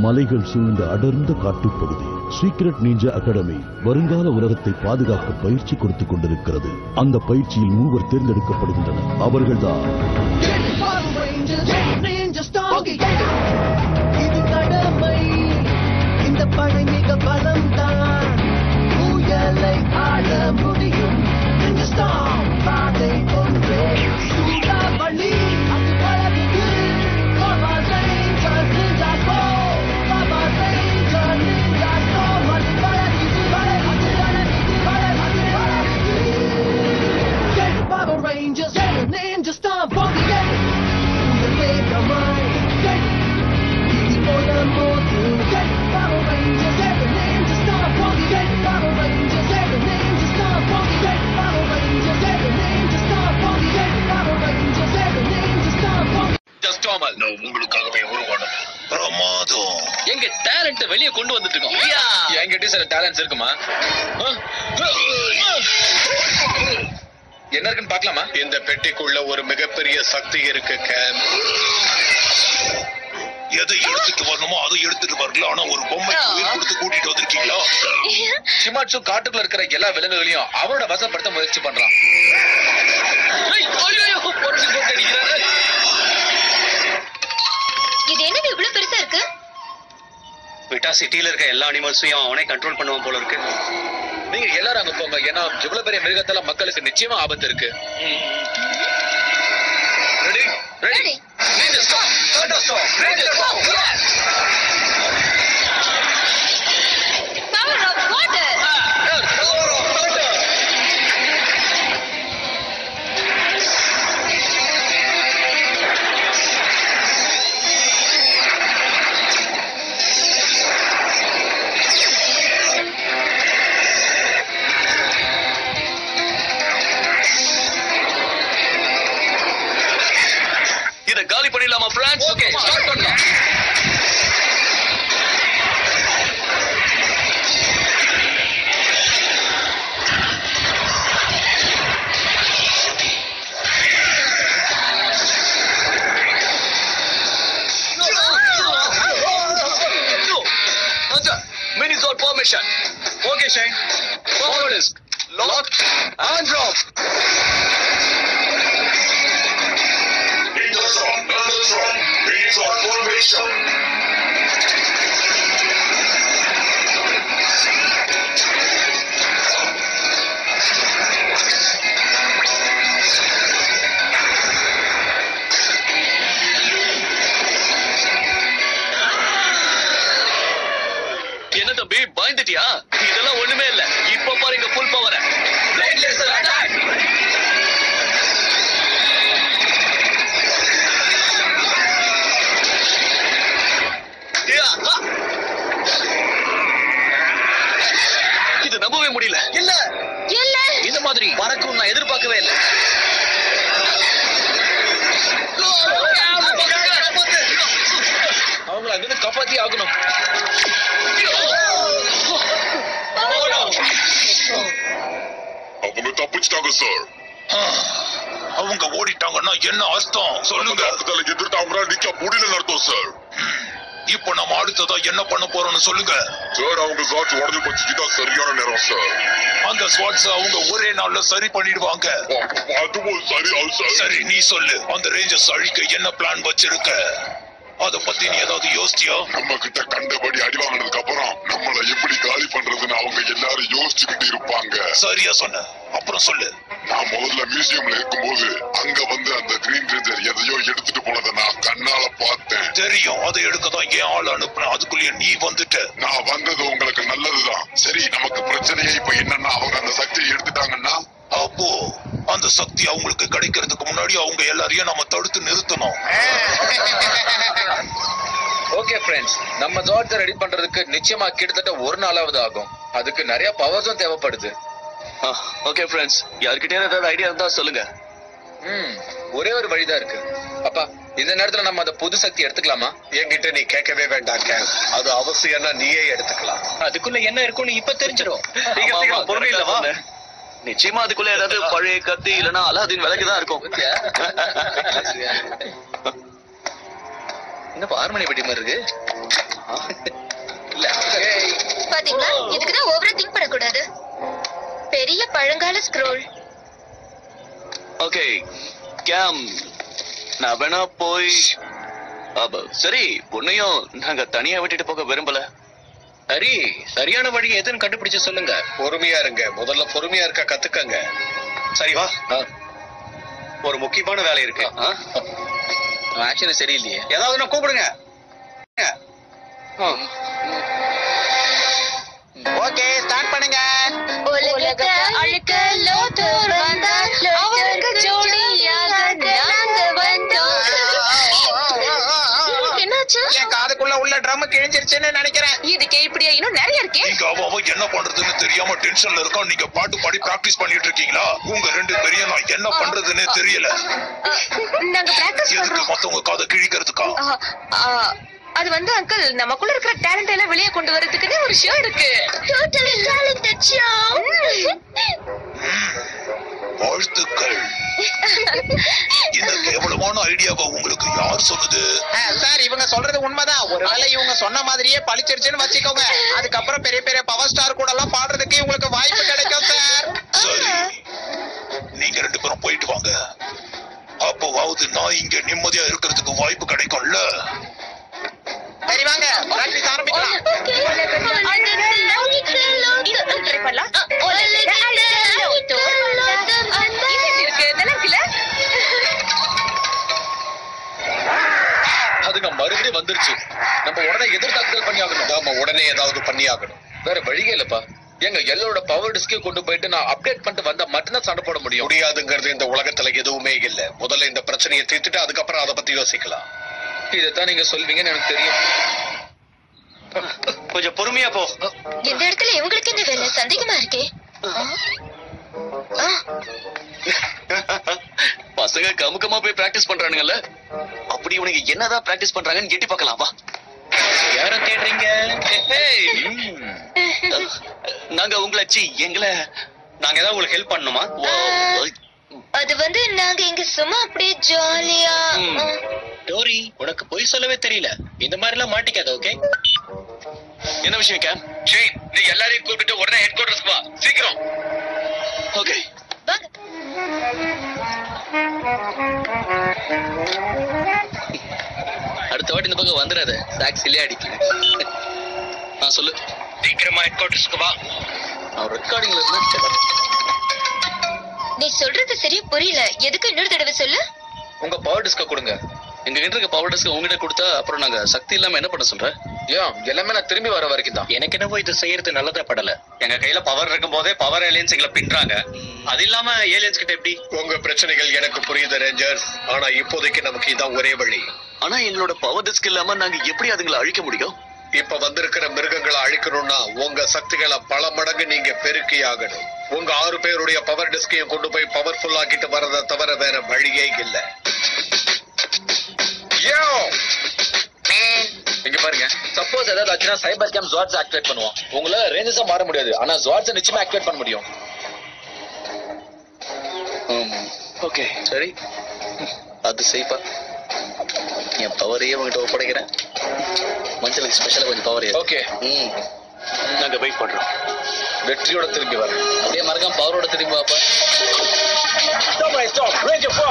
மலைகள் சூழ்ந்த அடர்ந்த காட்டுப்பகுதி சீக்ரெட் நீஞ்சா அகாடமி வருங்கால உலகத்தை பாதுகாக்க பயிற்சி கொடுத்துக் கொண்டிருக்கிறது அந்த பயிற்சியில் மூவர் தேர்ந்தெடுக்கப்படுகின்றனர் அவர்கள்தான் Power Rangers, Ninja Storm, இது கடமை இந்த படை மிக பலம்தான் புயலை ஆட முடியும் Ninja Storm, பாதை ஒன்றே சூறாவளி அது பழகுது Power Rangers, Ninja Storm, Power Rangers, Ninja Storm, அது பழகுது, பழகுது, பழகுது, பழகுது, பழகுது. Get Power Rangers, get Ninja Storm, Funky Gang. உங்கள் வேகமாய் get இது போல மோது get Power Rangers, get Ninja Storm, Funky Get Power Rangers, get Ninja Storm, Funky Get Power Rangers, get Ninja Storm, Funky Get Power Rangers, get Ninja Storm, Funky ஜஸ்டாமல் நான் உங்களுக்காகவே உருவானது பிரமாதம் எங்க டேலண்ட் வெளிய கொண்டு வந்துட்டு இருக்கோம் என்கிட்ட சில டேலண்ட்ஸ் இருக்குமா ஆ? என்ன இருக்குன்னு பார்க்கலாமா இந்த பெட்டிக்குள்ள ஒரு மிகப்பெரிய சக்தி இருக்கு கேம் எதை எடுத்துட்டு வரணுமோ அதை எடுத்துட்டு வரல ஆனா ஒரு பொம்மைக்கு உயிர் கொடுத்து கூட்டிட்டு வந்திருக்கீங்களா சிமாட்சு காட்டுக்குள்ள இருக்கிற எல்லா விலங்குகளையும் அவனோட வசப்படுத்த முயற்சி பண்றான் ஐய், ஐயையோ, புரட்டி போட்டு அடிக்கிறாரு. இது என்னது இவ்வளவு பெருசா இருக்கு விட்டா சிட்டில இருக்க எல்லா அனிமல்ஸையும் அவனே கண்ட்ரோல் பண்ணுவான் போல இருக்கு நீங்க எல்லாரும் அங்க போங்க ஏன்னா இவ்வளவு பெரிய மிருகத்தால மக்களுக்கு நிச்சயமா ஆபத்து இருக்கு ready ready Ready. Power off water இத காலி பண்ணிடலாமா பிரான்ஸ் ஓகே ஸ்டார்ட் பண்ணலாம் mini zone formation okay shine forward is lock and drop என்ன தம்பி பயந்துட்டியா இதெல்லாம் ஒண்ணுமே இல்ல இப்ப பாருங்க full power blade laser attack இது நம்பவே முடியல இல்ல இல்ல இந்த மாதிரி பறக்கும் நான் எதிர்பார்க்கவே இல்லை அவங்கள அங்கிருந்து காப்பாத்தி ஆகணும் அவங்க தப்பிச்சிட்டாங்க சார் அவங்க ஓடிட்டாங்கன்னா என்ன அர்த்தம் சொல்லுங்க எதிர்த்து அவங்களால நிக்க முடியலன்னு அர்த்தம் சார் இப்போ நம்ம அடுத்ததா என்ன பண்ண போறோம்னு சொல்லுங்க சார் அவங்க ஸ்வாட்ஸ் உடஞ்சு போச்சு இதான் சரியான நேரம் சார் அந்த ஸ்வாட்ஸ் அவங்க ஒரே நாள்ல சரி பண்ணிடுவாங்க அதுவும் சரி சரி நீ சொல்லு அந்த ரேஞ்சர்ஸ் அழிக்க என்ன பிளான் வச்சிருக்க அத பத்தி நீ ஏதாவது யோசிச்சியா நம்ம கிட்ட கண்டபடி அடி வாங்கினதுக்கு அப்புறம் நம்மள எப்படி காலி பண்றதுன்னு அவங்க எல்லாரும் யோசிச்சுக்கிட்டு இருப்பாங்க சரியா சொன்ன அப்புறம் சொல்லு நான் முதல்ல மியூசியம்ல இருக்கும்போது அங்க வந்து அந்த கிரீன் ரேஞ்சர் எதையோ எடுத்துட்டு போனதை நான் கண்ணால பார்த்தேன் தெரியும் அதை எடுக்க தான் ஏன் ஆள் அனுப்புன அதுக்குள்ளேயே நீ வந்துட்ட நான் வந்தது உங்களுக்கு நல்லதுதான் சரி நமக்கு பிரச்சனையே இப்ப என்னன்னா அவங்க அந்த சக்தியை எடுத்துட்டாங்கன்னா அப்போ அந்த சக்தி அவங்களுக்கு கிடைக்கிறதுக்கு முன்னாடி அவங்க எல்லாரையும் நம்ம தடுத்து நிறுத்தணும் ஓகே ஃப்ரெண்ட்ஸ் நம்ம ஜார்ஜை ரெடி பண்றதுக்கு நிச்சயமா கிட்டத்தட்ட ஒரு நாளாவது ஆகும் அதுக்கு நிறைய பவர்ஸும் தேவைப்படுது ஓகே ஃப்ரெண்ட்ஸ் யார்கிட்டயும் ஏதாவது ஐடியா இருந்தா சொல்லுங்க ம் ஒரே ஒரு வழிதான் இருக்கு அப்பா இந்த நேரத்துல நம்ம அந்த புது சக்தி எடுத்துக்கலாமா என்கிட்ட நீ கேட்கவே வேண்டாம் கேம் அது அவசியம்னா நீயே எடுத்துக்கலாம் அதுக்குள்ள என்ன இருக்கும்னு இப்ப தெரிஞ்சிடும் ஆமா, ஆமா, பொறுமை இல்லவா correct ஆ நிச்சயமா அதுக்குள்ள ஏதாவது பழைய கத்தி இல்லனா அலாதீன் விளக்குதான் இருக்கும் என்ன ஆறு மணி பெட்டி மாதிரி இருக்கு இல்ல ஏய், பாத்தீங்களா இதுக்குதான் ஓவரா திங்க் பண்ணக்கூடாது பெரிய பழங்கால ஸ்க்ரோல் ஓகே கேம் நான் வேணா போய் அப்ப சரி உன்னையும் நாங்க தனியா விட்டுட்டு போக விரும்பல சரி சரியான வழி எதுன்னு கண்டுபிடிச்சு சொல்லுங்க பொறுமையா இருங்க முதல்ல பொறுமையா இருக்க கத்துக்கங்க சரி வா ஒரு முக்கியமான வேலை இருக்கு ஆக்ஷன் சரியில்லையே ஏதாவது நான் கூப்பிடுங்க ஓகே ஸ்டார்ட் பண்ணுங்க உலகத்தை அழிக்க லோத்தர் வந்தார் அவருக்கு ஜோடியாக நாங்க வந்தோம் என்னாச்சு என் காதுக்குள்ள உள்ள ட்ரம் கிழிஞ்சிருச்சுன்னு நினைக்கிறேன் இதுக்கே இப்படியா இன்னும் நிறைய இருக்கே நீங்க அவன் அவன் என்ன பண்றதுன்னு தெரியாம டென்ஷன்ல இருக்கான் நீங்க பாட்டு பாடி பிராக்டிஸ் பண்ணிட்டு இருக்கீங்களா உங்க ரெண்டு பேரையும் நான் என்ன பண்றதுன்னே தெரியல நாங்க பிராக்டிஸ் எதுக்கு பண்றோம் மத்தவங்க காதை கிழிக்கிறதுக்கா ஆ, ஆ, அது வந்து அங்கிள் நமக்குள்ள இருக்கிற டேலண்ட் எல்லாம் வெளியே கொண்டு வரதுக்குன்னு ஒரு ஷோ இருக்கு டோட்டலி டேலண்டட் ஷோ வாழ்த்துக்கள் இந்த கேவலமான ஐடியாவை உங்களுக்கு யார் சொன்னது சார் இவங்க சொல்றது உண்மைதான் ஒருவேளை இவங்க சொன்ன மாதிரியே பழிச்சிருச்சுன்னு வச்சுக்கோங்க அதுக்கப்புறம் பெரிய பெரிய பவர் ஸ்டார் கூட எல்லாம் பாடுறதுக்கு உங்களுக்கு வாய்ப்பு கிடைக்கும் சார் சரி நீங்க ரெண்டு பேரும் போயிட்டு வாங்க அப்போவாவது நான் இங்க நிம்மதியா இருக்கிறதுக்கு வாய்ப்பு கிடைக்கும்ல சரி வாங்க பிராக்டிஸ் ஆரம்பிக்கலாம் அதுங்க மறுபடியும் வந்துருச்சு நம்ம உடனே எதிர்த்தாக்குதல் பண்ணி ஆகணும் நாம உடனே ஏதாவது பண்ணி ஆகணும் வேற வழியே இல்லப்பா எங்க எல்லாரோட பவர் டிஸ்கே கொண்டு போயிட்டு நான் அப்டேட் பண்ணிட்டு வந்தா மட்டும்தான் சண்டை போட முடியும் முடியாதுங்கிறது இந்த உலகத்துல எதுவுமே இல்ல முதல்ல இந்த பிரச்சனையை தீர்த்துட்டு அதுக்கப்புறம் அதை பத்தி யோசிக்கலாம் இதைத்தான் நீங்க சொல்வீங்கன்னு எனக்கு தெரியும் கொஞ்சம் பொறுமையா போ இந்த இடத்துல இவங்களுக்கு என்ன வேலை சந்தேகமா இருக்கே ஆ, பசங்க கமுக்கமா போய் பிராக்டிஸ் பண்றானுங்கல்ல அப்படி இவனுக்கு என்னதான் பிராக்டிஸ் பண்றாங்கன்னு எட்டி பார்க்கலாம் வா யார தேடுறீங்க நாங்க உங்களை சி எங்களை நாங்க ஏதாவது உங்களுக்கு ஹெல்ப் பண்ணணுமா வா, அது வந்து நாங்க இங்க சும்மா அப்படியே ஜாலியா ம். டோரி உனக்கு பொய் சொல்லவே தெரியல இந்த மாதிரி எல்லாம் மாட்டிக்காத ஓகே என்ன விஷயம் கேம் ஜெய் நீ எல்லாரையும் கூப்பிட்டு உடனே ஹெட் குவார்டர்ஸ்க்கு வா சீக்கிரம் ஓகே வாங்க அடுத்த வாட்டி இந்த பக்கம் வந்துடாத சாக் சிலே அடிக்கல நான் சொல்லு சீக்கிரமா ஹெட் குவார்டர்ஸ்க்கு வா நான் ரெக்கார்டிங்ல இருந்தா நீ சொல்றது சரியா புரியல எதுக்கு இன்னொரு தடவை சொல்லு உங்க பவர் டிஸ்க கொடுங்க எங்க கிட்ட இருக்க பவர் டெஸ்க் உங்ககிட்ட கொடுத்தா அப்புறம் நாங்க சக்தி இல்லாம என்ன பண்ண சொல்ற ஏன் எல்லாமே நான் திரும்பி வர வரைக்கும் தான் எனக்கு என்னவோ இது செய்யறது நல்லதா படல எங்க கையில பவர் இருக்கும் போதே பவர் ஏலியன்ஸ் எங்களை பின்றாங்க அது இல்லாம ஏலியன்ஸ் கிட்ட எப்படி உங்க பிரச்சனைகள் எனக்கு புரியுது ரேஞ்சர்ஸ் ஆனா இப்போதைக்கு நமக்கு இதான் ஒரே வழி ஆனா எங்களோட பவர் டெஸ்க் இல்லாம நாங்க எப்படி அதுங்களை அழிக்க முடியும் இப்ப வந்திருக்கிற மிருகங்களை அழிக்கணும்னா உங்க சக்திகளை பல மடங்கு நீங்க பெருக்கி ஆகணும் உங்க ஆறு பேருடைய பவர் டிஸ்கையும் கொண்டு போய் பவர்ஃபுல் ஆக்கிட்டு வரதை தவிர வேற வழியே இல்ல யோ! இங்க பாருங்க சப்போஸ் ஏதாவது ஆச்சுன்னா சைபர் கேம் ஜார்ஜ் ஆக்டிவேட் பண்ணுவோம் உங்களால ரேஞ்சஸா மாற முடியாது ஆனா ஜார்ஜ் நிச்சயமா ஆக்டிவேட் பண்ண முடியும் ஓகே சரி அது செய்ப்பா என் பவரையே உங்ககிட்ட ஒப்படைக்கிறேன் மஞ்சளுக்கு ஸ்பெஷலா கொஞ்சம் பவர் ஓகே ம் நாங்க வெயிட் பண்றோம் வெற்றியோட திரும்பி வரேன் அப்படியே மறக்காம பவரோட திரும்பி வாப்பா Samurai stop! Ranger from!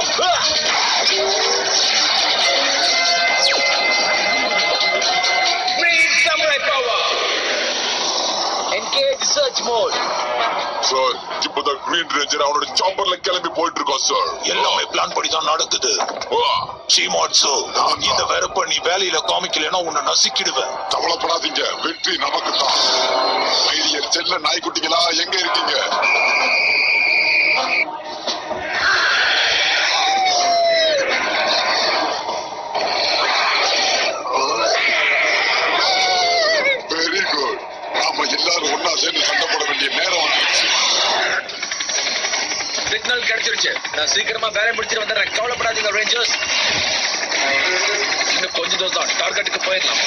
Green Samurai power! Engage search mode. Sir இப்பதான் கிரீன் ரேஞ்சர் அவனோட சாம்பர்ல கிளம்பி போயிட்டு இருக்கான் சார் எல்லாமே பிளான் படி தான் நடக்குது சீமாட்சு இந்த வெறுப்ப நீ வேலையில காமிக்கலைன்னா உன்னை நசுக்கிடுவேன் கவலைப்படாதீங்க வெற்றி நமக்கு தான் ஐடியர் செல்ல நாய்க்குட்டிகளா எங்க இருக்கீங்க வெரி குட் நாம எல்லாரும் ஒன்னா சேர்ந்து சண்டை போட வேண்டிய நேரம் வந்துருச்சு சிக்னல் கிடைச்சிருச்சு நான் சீக்கிரமா வேலை முடிச்சிட்டு வந்துடுறேன் கவலைப்படாதீங்க ரேஞ்சர்ஸ் இன்னும் கொஞ்ச தூரம் தான் டார்கெட்டுக்கு போயிடலாம்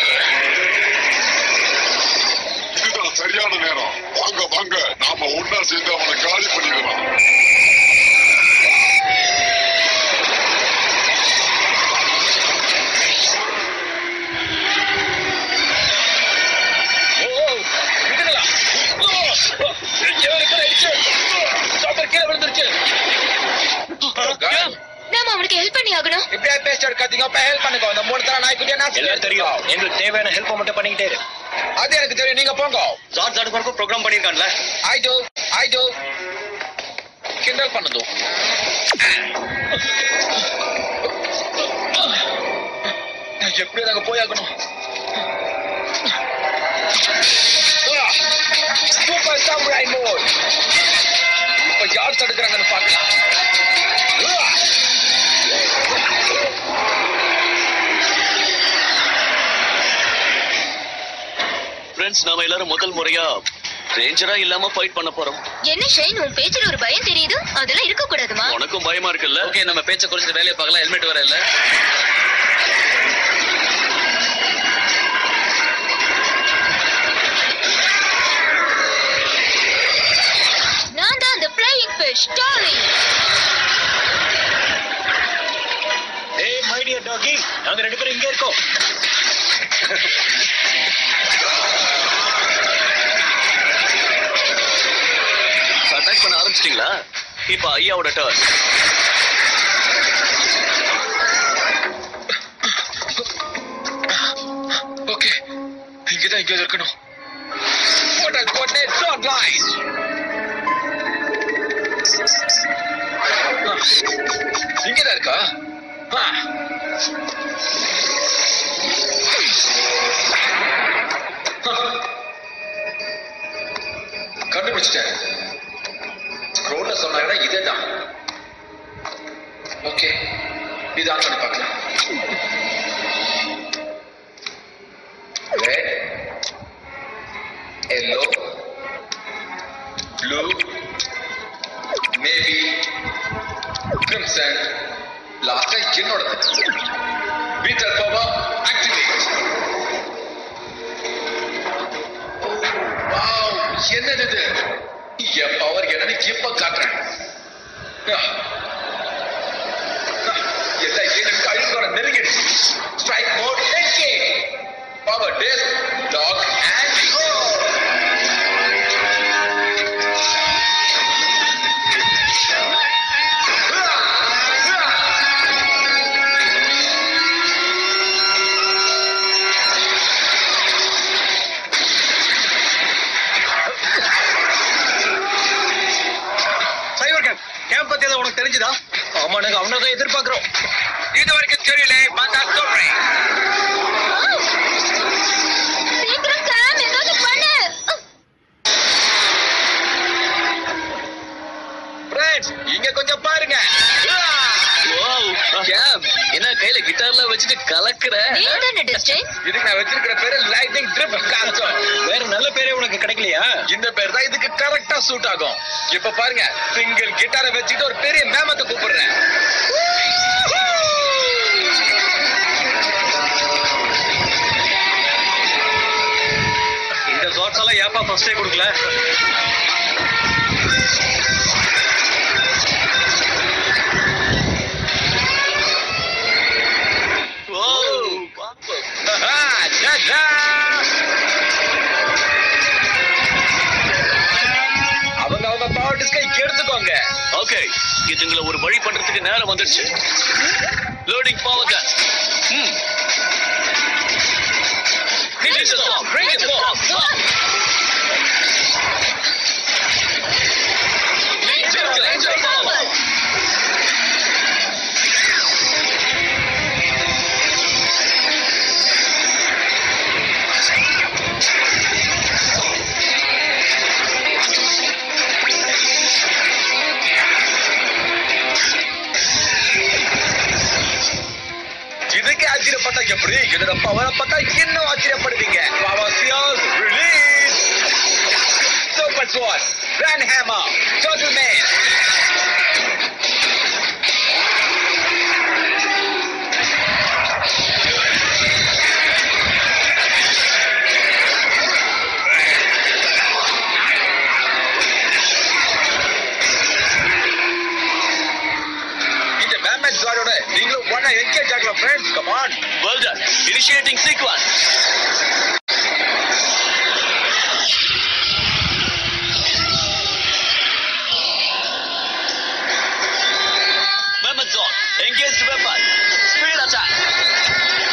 இதுதான் சரியான நேரம் வாங்க வாங்க நாம ஒன்னா சேர்ந்து அவனை காலி பண்ணிடலாம் அந்த மூணு தர நாய்க்குட்டியா நான் எல்லாம் தெரியும் எங்களுக்கு தேவையான ஹெல்ப் மட்டும் பண்ணிக்கிட்டே இரு அது எனக்கு தெரியும் நீங்க போங்க ஜார்ஜ் அடுப்பருக்கும் ப்ரோக்ராம் பண்ணிருக்கான்ல I do, I do. கிண்டல் பண்ணது நான் எப்படி நாங்க போயாகணும் சூப்பர் சாமுராய் மோட் இப்ப யார் தடுக்கிறாங்கன்னு பார்க்கலாம் ஃப்ரெண்ட்ஸ் நாம எல்லாரும் முதல் முறையா ரேஞ்சரா இல்லாம ஃபைட் பண்ண போறோம் என்ன ஷைன் உன் பேச்சுல ஒரு பயம் தெரியுது அதெல்லாம் இருக்க கூடாதுமா உனக்கும் பயமா இருக்குல்ல ஓகே நம்ம பேச்ச குறிச்சு வேலையை பார்க்கலாம் ஹெல்மெட் வர இல்ல நான் தான் அந்த ஃப்ளையிங் ஃபிஷ் டாலி ஏய் மை டியர் டாகி நாங்க ரெண்டு பேரும் இங்கே இருக்கோம் அட்டாக் பண்ண ஆரம்பிச்சிட்டீங்களா இப்ப ஐயாவோட டர்ன் ஓகே இங்கதான் எங்கேயாவது இருக்கணும் What a coordinate dot line. ஆ, இங்கதான் இருக்கா ஆ. ஆ. கண்டுபிடிச்சிட்டேன் ரோட்ல சொன்னாங்கன்னா இதேதான் ஓகே இது ஆன் பண்ணி பார்க்கலாம் red, yellow, blue, navy, crimson, last என்னோடது பீட்டர் பவா ஆக்டிவேட் வாவ் என்னது இது என் பவர் என்னன்னு இப்ப காட்டுறேன் ஆ. ஆ, எல்லாம் எனக்கு அழுகோட நெருங்கிடுச்சு strike mode engage power disc, lock and go. சைவர் கேம்ப் கேம்ப் பத்தி எல்லாம் உனக்கு தெரிஞ்சுதா ஆமா நாங்க அவனை தான் எதிர்பார்க்கிறோம் இது வரைக்கும் தெரியல பார்த்தா சொல்றேன் சீக்கிரம் சாம் ஏதாவது பண்ணு ஃப்ரெண்ட்ஸ் இங்க கொஞ்சம் பாருங்க கேம் என்ன கையில கிட்டார்லாம் வச்சுட்டு கலக்குற நீ தானே டிஸ்டன் இதுக்கு நான் வச்சிருக்கிற பேரு லைட்டிங் ட்ரிப் பிளாஸ்டர் வேற நல்ல பேரே உனக்கு கிடைக்கலையா இந்த பேர் தான் இதுக்கு கரெக்டா சூட் ஆகும் இப்ப பாருங்க சிங்கிள் கிட்டாரை வச்சுட்டு ஒரு பெரிய மேமத்தை கூப்பிடுறேன் இந்த ஷார்ட்ஸ் எல்லாம் ஏப்பா ஃபர்ஸ்டே கொடுக்கல Ta-da! அவங்க அவங்க பவர் டிஸ்கை எடுத்துக்கோங்க ஓகே இதுங்களை ஒரு வழி பண்றதுக்கு நேரம் வந்துடுச்சு லோடிங் பவர் கன் ம் Finish the song. Bring it home. Angel, angel power. இதுக்கு ஆச்சரியப்பட்டா எப்படி இதோட பவரை பார்த்தா இன்னும் ஆச்சரியப்படுவீங்க power cheers release super swat grand hammer total man இந்த மேமேட் ஜாரோட நீங்களும் ஒன்னா என்கேஜ் ஆகலாம் friends come on Well done. Initiating sequence. Weapons on. Engaged weapon. Speed attack.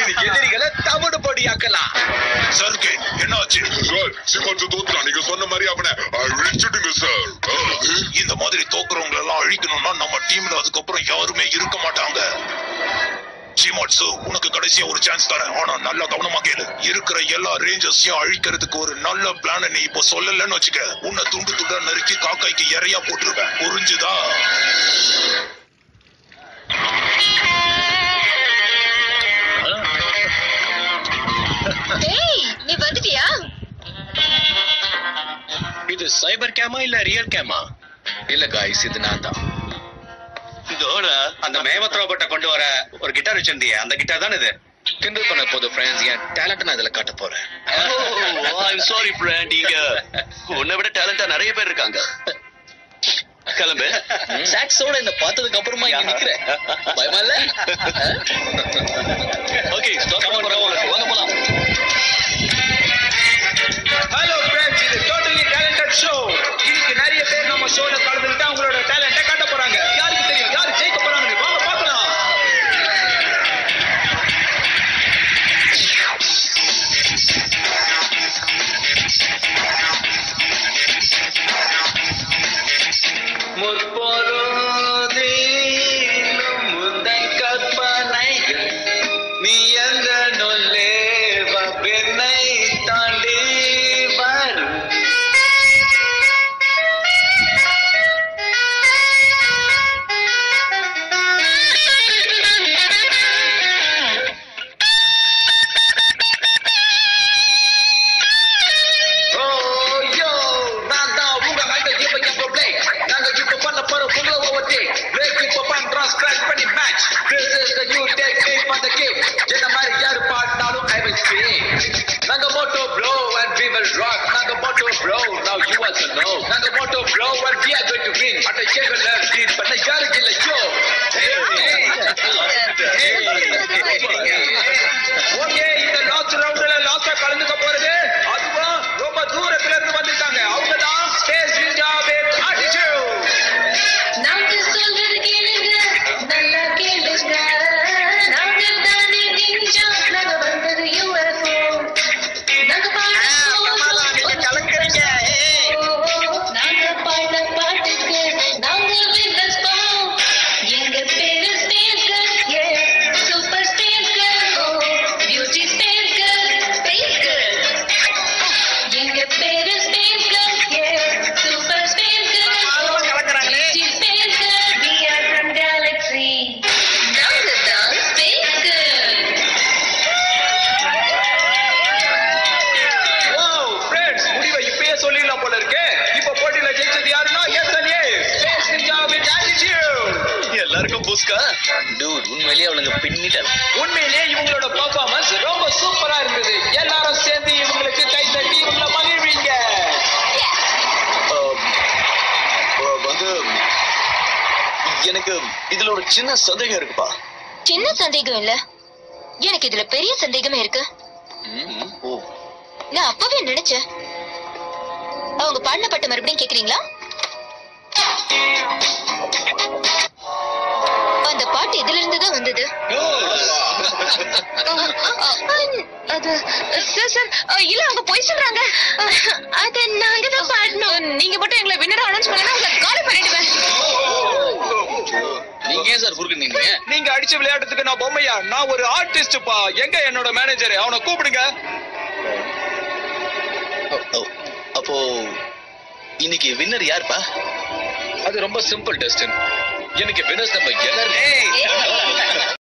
எதிரிகளை தவிடு பொடியாக்கலாம் சர்க்கே என்னாச்சு சார் சிமாச்சு தோத்துறான் நீங்க சொன்ன மாதிரி அவனை அழிச்சிடுங்க சார் இந்த மாதிரி தோக்குறவங்க எல்லாம் அழிக்கணும்னா நம்ம டீம்ல அதுக்கப்புறம் யாருமே இருக்க மாட்டாங்க சீமாட்சு உனக்கு கடைசியா ஒரு சான்ஸ் தரேன் ஆனா நல்லா கவனமா கேளு இருக்கிற எல்லா ரேஞ்சர்ஸையும் அழிக்கிறதுக்கு ஒரு நல்ல பிளான நீ இப்போ சொல்லலன்னு வச்சுக்க உன்னை துண்டு துண்டா நறுக்கி காக்காய்க்கு இறையா போட்டுருவேன் புரிஞ்சுதா ஏய் நீ வந்துட்டியா இது சைபர் கேமா இல்ல ரியல் கேமா இல்ல காய்ஸ் இது நான் தான் இதோட அந்த மேமத் ரோபோட்டை கொண்டு வர ஒரு கிட்டார் வச்சிருந்தியே அந்த கிட்டார் தான் இது கிண்டல் பண்ண போது ஃப்ரெண்ட்ஸ் என் டேலண்ட் நான் இதுல காட்ட போறேன் ஐம் சாரி ஃப்ரெண்ட் இங்க உன்னை விட டேலண்டா நிறைய பேர் இருக்காங்க கிளம்பு சாக்ஸோட என்ன பார்த்ததுக்கு அப்புறமா இங்க நிக்கிறேன் பயமா இல்ல ஓகே ஸ்டாப் பண்ண போறோம் வாங்க போலாம் ஹலோ ஃப்ரெண்ட்ஸ் இது டோட்டலி டேலண்டட் ஷோ இதுக்கு நிறைய பேர் நம்ம ஷோல கலந்துக்கிட்டு அவங்களோட டேலண்ட்டை காட்ட போறாங்க யாருக்கு தெரியும் யாரு ஜெயிக்க போறாங்க வாங்க பார்க்கலாம் முற்பொழுதிலும் முந்தன் கற்பனைகள் நீ எந்த நொல்லே பெண்ணை தாண்டி வரும் Oh, yo, நான் தான் உங்க அங்க இப்ப எப்ப play. நாங்க இப்ப பண்ண போறோம் உங்களை overtake. Break இப்ப பண்றோம், scratch பண்ணி match. This is the new technique for the game. என்ன மாதிரி யாரு பாடினாலும் I will sing. நாங்க motto blow and we will rock. நாங்க motto blow, now you also know. நாங்க motto blow and we are going to win. அட எங்களை beat பண்ண யாருக்கு இல்ல yo. ஓகே இந்த லாஸ்ட் ரவுண்ட்ல லாஸ்டா கலந்துக்க போறது அதுவும் ரொம்ப தூரத்துல இருந்து வந்துட்டாங்க அவங்க தான் ஸ்பேஸ் நிஞ்சா வித் ஆட்டிடியூட் நாங்க சொல்றது கேளுங்க நல்லா கேளுங்க நாங்க தானே நிஞ்சா நாங்க வந்தது UFO நாங்க பாட கலக்குறீங்க நாங்க பாட பாட்டுக்கு நாங்க வில்லஸ் போம் எங்க பேரு space girl super space girl beauty space girl space girl எங்க பேரு space girl super space girl கலக்குறாங்களே beauty space girl we are from galaxy நாங்க தான் ஸ்பேஸ் கேர்ள் வாவ் ஃப்ரெண்ட்ஸ் முடிவை இப்பயே சொல்லிடலாம் போல இருக்கே இப்ப போட்டியில ஜெயிச்சது யாருன்னா S and A space ninja with attitude எல்லாருக்கும் புஸ்கா டூட் உண்மையிலேயே அவளுங்க பின்னிட்டாங்க உண்மையிலே இவங்களோட பெர்ஃபார்மன்ஸ் ரொம்ப சூப்பரா இருந்தது எல்லாரும் சேர்ந்து இவங்களுக்கு கை தட்டி இவங்கள மகிழ்வீங்க வந்து எனக்கு இதுல ஒரு சின்ன சந்தேகம் இருக்குப்பா சின்ன சந்தேகம் இல்ல எனக்கு இதுல பெரிய சந்தேகமே இருக்கு ஓ நான் அப்பவே நினைச்சேன் அவங்க பாடின பாட்டு மறுபடியும் கேக்குறீங்களா அந்த பாட்டு இதுல இருந்து தான் வந்தது அது சார் சார் இல்ல அவங்க போய் சொல்றாங்க அத நாங்க தான் பாடணும் நீங்க மட்டும் எங்களை வின்னர் அனௌன்ஸ் பண்ணா உங்களை கால் பண்ணிடுவேன் நீங்க ஏன் சார் குறுக்கு நீங்க நீங்க அடிச்ச விளையாட்டுக்கு நான் பொம்மையா நான் ஒரு ஆர்டிஸ்ட்ப்பா எங்க என்னோட மேனேஜர் அவனை கூப்பிடுங்க அப்போ இன்னைக்கு வின்னர் யாருப்பா அது ரொம்ப சிம்பிள் டெஸ்டின் எனக்கு வினஸ் நம்ம எல்லாரும்